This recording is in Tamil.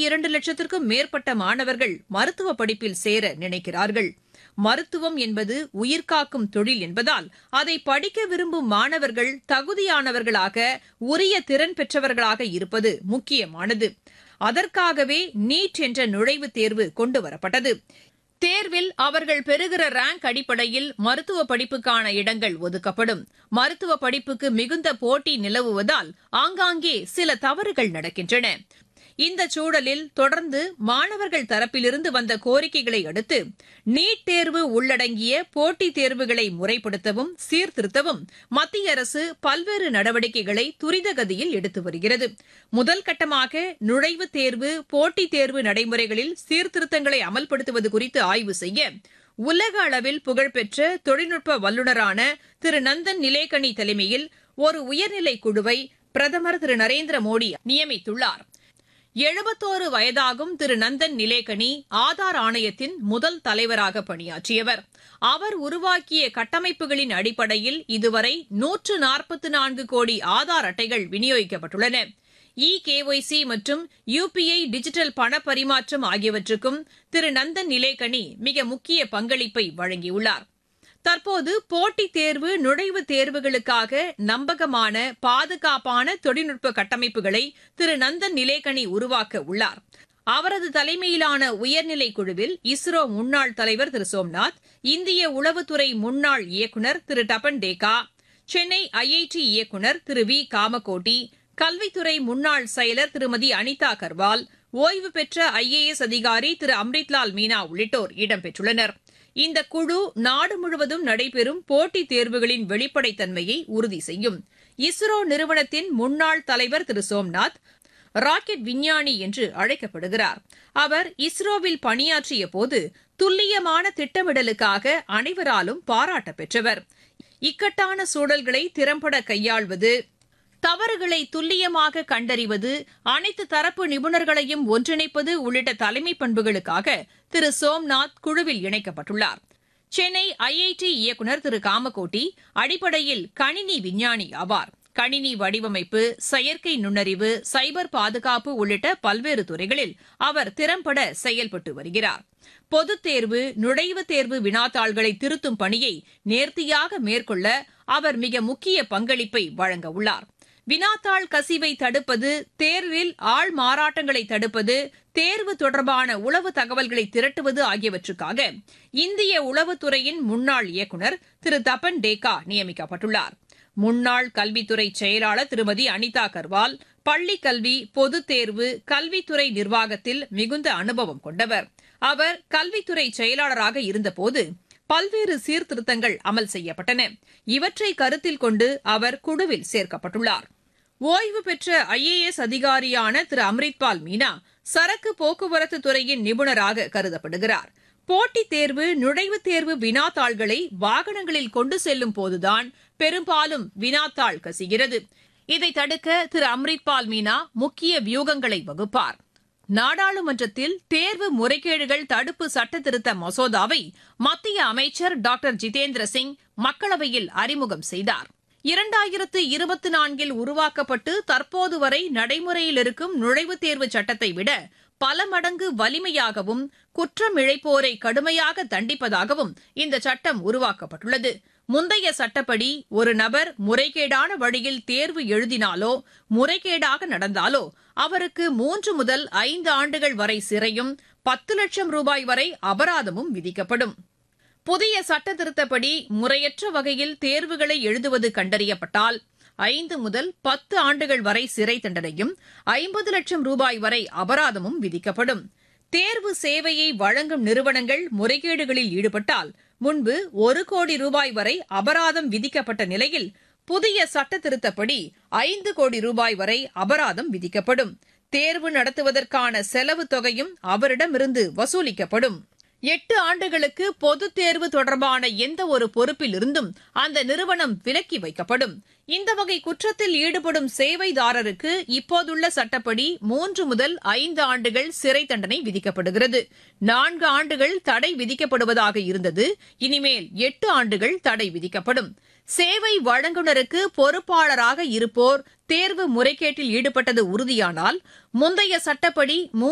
இரண்டு லட்சத்திற்கும் மேற்பட்ட மாணவர்கள் மருத்துவ படிப்பில் சேர நினைக்கிறார்கள் மருத்துவம் என்பது உயிர்காக்கும் தொழில் என்பதால் அதை படிக்க விரும்பும் மாணவர்கள் தகுதியானவர்களாக உரிய திறன் பெற்றவர்களாக இருப்பது முக்கியமானது அதற்காகவே நீட் என்ற நுழைவுத் தேர்வு கொண்டுவரப்பட்டது தேர்வில் அவர்கள் பெறுகிற ரேங்க் அடிப்படையில் மருத்துவ படிப்புக்கான இடங்கள் ஒதுக்கப்படும் மருத்துவ படிப்புக்கு மிகுந்த போட்டி நிலவுவதால் ஆங்காங்கே சில தவறுகள் நடக்கின்றன இந்த சூழலில் தொடர்ந்து மாணவர்கள் தரப்பிலிருந்து வந்த கோரிக்கைகளை அடுத்து நீட் தேர்வு உள்ளடங்கிய போட்டித் தேர்வுகளை முறைப்படுத்தவும் சீர்திருத்தவும் மத்திய அரசு பல்வேறு நடவடிக்கைகளை துரிதகதியில் எடுத்து வருகிறது முதல் கட்டமாக நுழைவுத் தேர்வு போட்டித் தேர்வு நடைமுறைகளில் சீர்திருத்தங்களை அமல்படுத்துவது குறித்து ஆய்வு செய்ய உலக அளவில் புகழ்பெற்ற தொழில்நுட்ப வல்லுநரான திரு நந்தன் நிலேகனி தலைமையில் ஒரு உயர்நிலை குழுவை பிரதமர் திரு நரேந்திர மோடி நியமித்துள்ளார் எழுபத்தோரு வயதாகும் திரு நந்தன் நிலேகனி ஆதார் ஆணையத்தின் முதல் தலைவராக பணியாற்றியவர் அவர் உருவாக்கிய கட்டமைப்புகளின் அடிப்படையில் இதுவரை நூற்று நாற்பத்தி நான்கு கோடி ஆதார் அட்டைகள் விநியோகிக்கப்பட்டுள்ளன இ கேஒய்சி மற்றும் யுபிஐ டிஜிட்டல் பண பரிமாற்றம் ஆகியவற்றுக்கும் திரு நந்தன் நிலேகனி மிக முக்கிய பங்களிப்பை வழங்கியுள்ளார் தற்போது போட்டித் தேர்வு நுழைவுத் தேர்வுகளுக்காக நம்பகமான பாதுகாப்பான தொழில்நுட்ப கட்டமைப்புகளை திரு நந்தன் நிலேகனி உருவாக்க உள்ளார் அவரது தலைமையிலான உயர்நிலை குழுவில் இஸ்ரோ முன்னாள் தலைவர் திரு சோம்நாத் இந்திய உளவுத்துறை முன்னாள் இயக்குநர் திரு டபன் டேகா சென்னை ஐஐடி இயக்குநர் திரு வி காமகோட்டி கல்வித்துறை முன்னாள் செயலர் திருமதி அனிதா கர்வால் ஓய்வு பெற்ற ஐஏஎஸ் அதிகாரி திரு அம்ரித்லால் மீனா உள்ளிட்டோர் இடம்பெற்றுள்ளனர் இந்த குழு நாடு முழுவதும் நடைபெறும் போட்டித் தேர்வுகளின் வெளிப்படைத்தன்மையை உறுதி செய்யும் இஸ்ரோ நிறுவனத்தின் முன்னாள் தலைவர் திரு சோம்நாத் ராக்கெட் விஞ்ஞானி என்று அழைக்கப்படுகிறார் அவர் இஸ்ரோவில் பணியாற்றிய போது துல்லியமான திட்டமிடலுக்காக அனைவராலும் பாராட்ட பெற்றவர் இக்கட்டான சூழல்களை திறம்பட கையாள்வது தவறுகளை துல்லியமாக கண்டறிவது அனைத்து தரப்பு நிபுணர்களையும் ஒன்றிணைப்பது உள்ளிட்ட தலைமை பண்புகளுக்காக திரு சோம்நாத் குழுவில் இணைக்கப்பட்டுள்ளார் சென்னை ஐஐடி இயக்குநர் திரு காமகோட்டி அடிப்படையில் கணினி விஞ்ஞானி ஆவார் கணினி வடிவமைப்பு செயற்கை நுண்ணறிவு சைபர் பாதுகாப்பு உள்ளிட்ட பல்வேறு துறைகளில் அவர் திறம்பட செயல்பட்டு வருகிறார் பொதுத் தேர்வு நுழைவுத் தேர்வு வினாத்தாள்களை திருத்தும் பணியை நேர்த்தியாக மேற்கொள்ள அவர் மிக முக்கிய பங்களிப்பை வழங்க உள்ளார் வினாத்தாள் கசிவை தடுப்பது தேர்வில் ஆள் மாறாட்டங்களை தடுப்பது தேர்வு தொடர்பான உளவு தகவல்களை திரட்டுவது ஆகியவற்றுக்காக இந்திய உளவுத்துறையின் முன்னாள் இயக்குநர் திரு தபன் டேகா நியமிக்கப்பட்டுள்ளார் முன்னாள் கல்வித்துறை செயலாளர் திருமதி அனிதா கர்வால் பள்ளிக் கல்வி பொதுத் தேர்வு கல்வித்துறை நிர்வாகத்தில் மிகுந்த அனுபவம் கொண்டவர் அவர் கல்வித்துறை செயலாளராக இருந்தபோது பல்வேறு சீர்திருத்தங்கள் அமல் செய்யப்பட்டன இவற்றை கருத்தில் கொண்டு அவர் குழுவில் சேர்க்கப்பட்டுள்ளார் ஓய்வு பெற்ற ஐஏஎஸ் அதிகாரியான திரு அம்ரித்பால் மீனா சரக்கு போக்குவரத்து துறையின் நிபுணராக கருதப்படுகிறார் போட்டித் தேர்வு நுழைவுத் தேர்வு வினாத்தாள்களை வாகனங்களில் கொண்டு செல்லும் போதுதான் பெரும்பாலும் வினாத்தாள் கசிகிறது இதை தடுக்க திரு அம்ரித்பால் மீனா முக்கிய வியூகங்களை வகுப்பார் நாடாளுமன்றத்தில் தேர்வு முறைகேடுகள் தடுப்பு சட்ட திருத்த மசோதாவை மத்திய அமைச்சர் டாக்டர் ஜிதேந்திர சிங் மக்களவையில் அறிமுகம் செய்தார் இரண்டாயிரத்து இருபத்தி நான்கில் உருவாக்கப்பட்டு தற்போது வரை நடைமுறையில் இருக்கும் நுழைவுத் தேர்வு சட்டத்தை விட பல மடங்கு வலிமையாகவும் குற்றம் இழைப்போரை கடுமையாக தண்டிப்பதாகவும் இந்த சட்டம் உருவாக்கப்பட்டுள்ளது முந்தைய சட்டப்படி ஒரு நபர் முறைகேடான வழியில் தேர்வு எழுதினாலோ முறைகேடாக நடந்தாலோ அவருக்கு மூன்று முதல் ஐந்து ஆண்டுகள் வரை சிறையும் பத்து லட்சம் ரூபாய் வரை அபராதமும் விதிக்கப்படும் புதிய சட்ட திருத்தப்படி முறையற்ற வகையில் தேர்வுகளை எழுதுவது கண்டறியப்பட்டால் ஐந்து முதல் பத்து ஆண்டுகள் வரை சிறை தண்டனையும் ஐம்பது லட்சம் ரூபாய் வரை அபராதமும் விதிக்கப்படும் தேர்வு சேவையை வழங்கும் நிறுவனங்கள் முறைகேடுகளில் ஈடுபட்டால் முன்பு ஒரு கோடி ரூபாய் வரை அபராதம் விதிக்கப்பட்ட நிலையில் புதிய சட்ட திருத்தப்படி ஐந்து கோடி ரூபாய் வரை அபராதம் விதிக்கப்படும் தேர்வு நடத்துவதற்கான செலவு தொகையும் அவரிடமிருந்து வசூலிக்கப்படும் எட்டு ஆண்டுகளுக்கு பொதுத் தேர்வு தொடர்பான எந்த ஒரு பொறுப்பிலிருந்தும் அந்த நிறுவனம் விலக்கி வைக்கப்படும் இந்த வகை குற்றத்தில் ஈடுபடும் சேவைதாரருக்கு இப்போதுள்ள சட்டப்படி மூன்று முதல் ஐந்து ஆண்டுகள் சிறை தண்டனை விதிக்கப்படுகிறது நான்கு ஆண்டுகள் தடை விதிக்கப்படுவதாக இருந்தது இனிமேல் எட்டு ஆண்டுகள் தடை விதிக்கப்படும் சேவை வழங்குநருக்கு பொறுப்பாளராக இருப்போர் தேர்வு முறைகேட்டில் ஈடுபட்டது உறுதியானால் முந்தைய சட்டப்படி